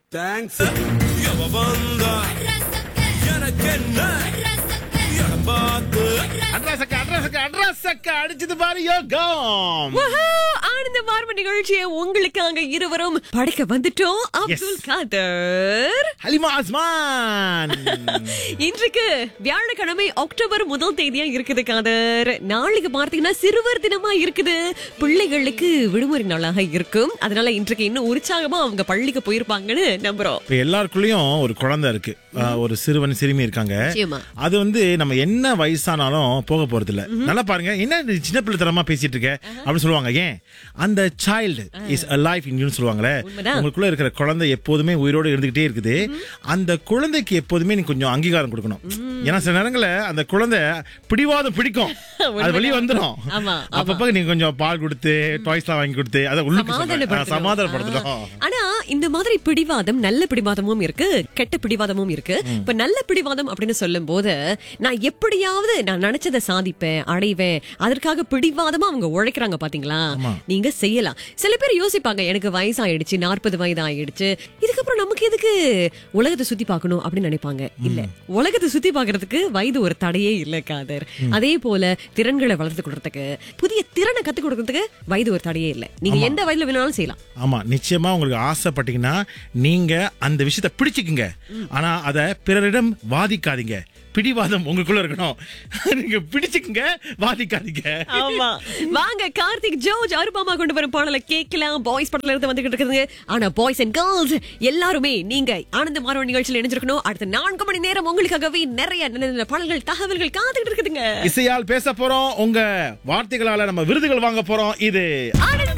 Thanks எவ வந்தா எனக்கு என்ன என பார்த்து அட்ரஸக்க அட்ரஸக்க அட்ரஸக்க அடிச்சது பாரு யோகம் வஹா, ஆனந்த மார்ம நிகழ்ச்சியை உங்களுக்காக இருவரும் படைக்க வந்துட்டோம் அப்துல் காதர் ஹலிமா அஸ்மான் இன்றைக்கு வியாழக்கிழமை அக்டோபர் முதல் தேதியா இருக்குது காதர் நாளைக்கு பார்த்தீங்கன்னா சிறுவர் தினமா இருக்குது பிள்ளைகளுக்கு விடுமுறை நாளாக இருக்கும் அதனால இன்றைக்கு இன்னும் உற்சாகமா அவங்க பள்ளிக்கு போயிருப்பாங்கன்னு நம்புறோம் இப்ப எல்லாருக்குள்ளயும் ஒரு குழந்தை இருக்கு அஹ், ஒரு சிறுவன் சிறுமி இருக்காங்க நிச்சயமா. அது வந்து நம்ம என்ன வயசானாலும் போக போறது இல்ல நல்லா பாருங்க என்ன நீ சின்ன பிள்ளைத்தனமா பேசிட்டு இருக்க அப்படின்னு சொல்லுவாங்க ஏன் அந்த சைல்டு இஸ் அ லைஃப் இன்யூன்னு சொல்லுவாங்கல்ல உண்மைதான். உங்களுக்குள்ள இருக்கிற குழந்தை எப்போதுமே உயிரோடு இருந்துகிட்டே இருக்குது அந்த குழந்தைக்கு எப்போதுமே நீ கொஞ்சம் அங்கீகாரம் கொடுக்கணும் ஏன்னா சில நேரங்கள்ல அந்த குழந்தை பிடிவாதம் பிடிக்கும் அது வெளியே வந்துடும் ஆமா, ஆமா. அப்பப்ப நீங்க கொஞ்சம் பால் கொடுத்து டாய்ஸ் எல்லாம் வாங்கி கொடுத்து அதை உள்ளுக்கு சொல்றேன். ஆ, சமாதானப்படுத்தணும். சமாதானப்படுத்தணும் ஆனா இந்த மாதிரி பிடிவாதம் நல்ல பிடிவாதமும் இருக்கு கெட்ட பிடிவாதமும் இருக்கு இப்ப நல்ல பிடிவாதம் அப்படின்னு சொல்லும் போது நான் எப்படியாவது நான் நினைச்சதை சாதிப்பேன் அடைவேன் அதற்காக பிடிவாதமா அவங்க உழைக்கிறாங்க பாத்தீங்களா நீங்க செய்யலாம் சில பேர் யோசிப்பாங்க எனக்கு வயசாயிடுச்சு நாற்பது வயது ஆயிடுச்சு இதுக்கப்புறம் நமக்கு எதுக்கு உலகத்தை சுத்தி பார்க்கணும் அப்படின்னு நினைப்பாங்க இல்ல உலகத்தை சுத்தி பார்க்கிறதுக்கு வயது ஒரு தடையே இல்ல காதர் அதே போல திறன்களை வளர்த்து கொடுக்கறதுக்கு புதிய திறனை கத்து கொடுக்கறதுக்கு வயது ஒரு தடையே இல்ல நீங்க எந்த வயதுல வேணாலும் செய்யலாம் ஆமா நிச்சயமா உங்களுக்கு ஆசைப்பட்டீங்கன்னா நீங்க அந்த விஷயத்தை பிடிச்சுக்குங்க ஆனா அத பிறரிடம் வாதிக்காதீங்க பிடிவாதம் உங்களுக்குள்ள இருக்கணும் நீங்க பிடிச்சுக்குங்க வாதிக்காதீங்க ஆமா வாங்க கார்த்திக் ஜோர்ஜ் அருபாமா கொண்டு வரும் பாடலை கேட்கலாம் பாய்ஸ் படத்துல இருந்து வந்துகிட்டு இருக்குதுங்க ஆனா பாய்ஸ் அண்ட் கேர்ள்ஸ் எல்லாருமே நீங்க ஆனந்த மாறவன் நிகழ்ச்சியில் இணைஞ்சிருக்கணும் அடுத்த நான்கு மணி நேரம் உங்களுக்காகவே நிறைய நல்ல நல்ல பாடல்கள் தகவல்கள் காத்துக்கிட்டு இருக்குதுங்க இசையால் பேச போறோம் உங்க வார்த்தைகளால நம்ம விருதுகள் வாங்க போறோம் இது ஆனந்த